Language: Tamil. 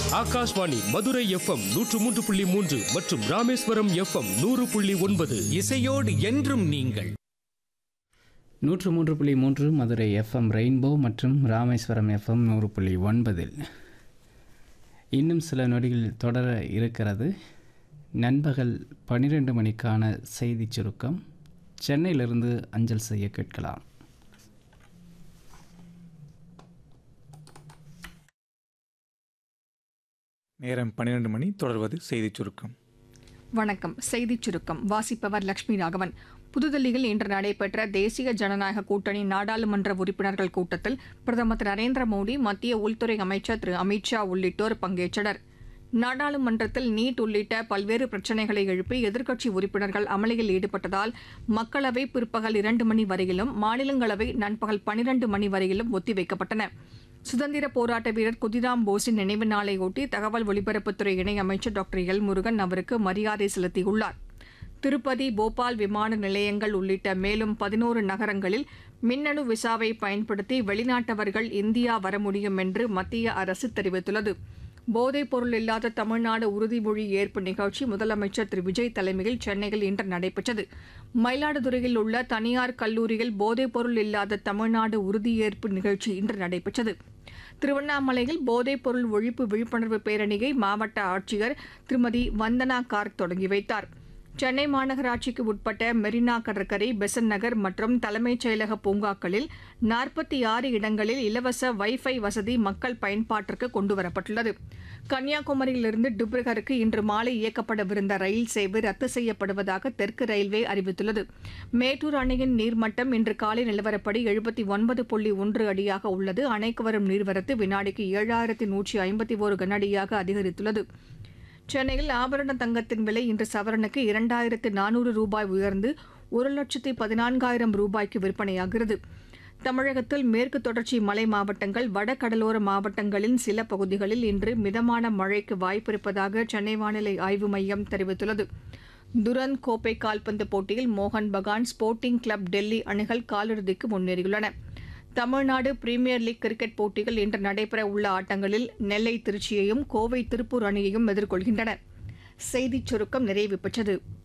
ஆகாஷ்வாணி மதுரை எஃப்எம் நூற்று மூன்று புள்ளி மூன்று மற்றும் ராமேஸ்வரம் எஃப்எம் நூறு புள்ளி ஒன்பது இசையோடு என்றும் நீங்கள் நூற்று மூன்று புள்ளி மூன்று மதுரை எஃப்எம் ரெயின்போ மற்றும் ராமேஸ்வரம் எஃப்எம் நூறு புள்ளி ஒன்பதில் இன்னும் சில நொடிகள் தொடர இருக்கிறது நண்பகல் பன்னிரெண்டு மணிக்கான செய்திச் சுருக்கம் சென்னையிலிருந்து அஞ்சல் செய்ய கேட்கலாம் நேரம் பன்னிரண்டு மணி தொடர்வது செய்திச் சுருக்கம் வணக்கம் செய்திச் சுருக்கம் வாசிப்பவர் லட்சுமி ராகவன் புதுதில்லியில் இன்று நடைபெற்ற தேசிய ஜனநாயக கூட்டணி நாடாளுமன்ற உறுப்பினர்கள் கூட்டத்தில் பிரதமர் திரு நரேந்திர மோடி மத்திய உள்துறை அமைச்சர் திரு அமித்ஷா உள்ளிட்டோர் பங்கேற்றனர் நாடாளுமன்றத்தில் நீட் உள்ளிட்ட பல்வேறு பிரச்சினைகளை எழுப்பி எதிர்க்கட்சி உறுப்பினர்கள் அமளியில் ஈடுபட்டதால் மக்களவை பிற்பகல் இரண்டு மணி வரையிலும் மாநிலங்களவை நண்பகல் பனிரண்டு மணி வரையிலும் ஒத்திவைக்கப்பட்டன சுதந்திர போராட்ட வீரர் குதிராம் போஸின் நினைவு நாளையொட்டி தகவல் ஒலிபரப்புத்துறை இணையமைச்சர் டாக்டர் எல் முருகன் அவருக்கு மரியாதை செலுத்தியுள்ளார் திருப்பதி போபால் விமான நிலையங்கள் உள்ளிட்ட மேலும் பதினோரு நகரங்களில் மின்னணு விசாவை பயன்படுத்தி வெளிநாட்டவர்கள் இந்தியா வர முடியும் என்று மத்திய அரசு தெரிவித்துள்ளது போதைப் பொருள் இல்லாத தமிழ்நாடு உறுதிமொழி ஏற்பு நிகழ்ச்சி முதலமைச்சர் திரு விஜய் தலைமையில் சென்னையில் இன்று நடைபெற்றது மயிலாடுதுறையில் உள்ள தனியார் கல்லூரியில் போதைப் பொருள் இல்லாத தமிழ்நாடு உறுதியேற்பு நிகழ்ச்சி இன்று நடைபெற்றது திருவண்ணாமலையில் போதைப் பொருள் ஒழிப்பு விழிப்புணர்வு பேரணியை மாவட்ட ஆட்சியர் திருமதி வந்தனா கார்க் தொடங்கி வைத்தார் சென்னை மாநகராட்சிக்கு உட்பட்ட மெரினா கடற்கரை பெசன் நகர் மற்றும் தலைமைச் செயலக பூங்காக்களில் நாற்பத்தி ஆறு இடங்களில் இலவச வைஃபை வசதி மக்கள் பயன்பாட்டிற்கு கொண்டுவரப்பட்டுள்ளது கன்னியாகுமரியிலிருந்து டிப்ருகருக்கு இன்று மாலை இயக்கப்படவிருந்த ரயில் சேவை ரத்து செய்யப்படுவதாக தெற்கு ரயில்வே அறிவித்துள்ளது மேட்டூர் அணையின் நீர்மட்டம் இன்று காலை நிலவரப்படி எழுபத்தி ஒன்பது புள்ளி ஒன்று அடியாக உள்ளது அணைக்கு வரும் நீர்வரத்து வினாடிக்கு ஏழாயிரத்தி நூற்றி ஐம்பத்தி ஒரு கனஅடியாக அதிகரித்துள்ளது சென்னையில் ஆபரண தங்கத்தின் விலை இன்று சவரனுக்கு இரண்டாயிரத்து நானூறு ரூபாய் உயர்ந்து ஒரு லட்சத்தி பதினான்காயிரம் ரூபாய்க்கு விற்பனையாகிறது தமிழகத்தில் மேற்கு தொடர்ச்சி மலை மாவட்டங்கள் வடகடலோர மாவட்டங்களின் சில பகுதிகளில் இன்று மிதமான மழைக்கு வாய்ப்பிருப்பதாக சென்னை வானிலை ஆய்வு மையம் தெரிவித்துள்ளது துரந்த் கோப்பை கால்பந்து போட்டியில் மோகன் பகான் ஸ்போர்ட்டிங் கிளப் டெல்லி அணிகள் காலிறுதிக்கு முன்னேறியுள்ளன தமிழ்நாடு பிரீமியர் லீக் கிரிக்கெட் போட்டிகள் இன்று நடைபெற உள்ள ஆட்டங்களில் நெல்லை திருச்சியையும் கோவை திருப்பூர் அணியையும் எதிர்கொள்கின்றன செய்திச் சுருக்கம் நிறைவு பெற்றது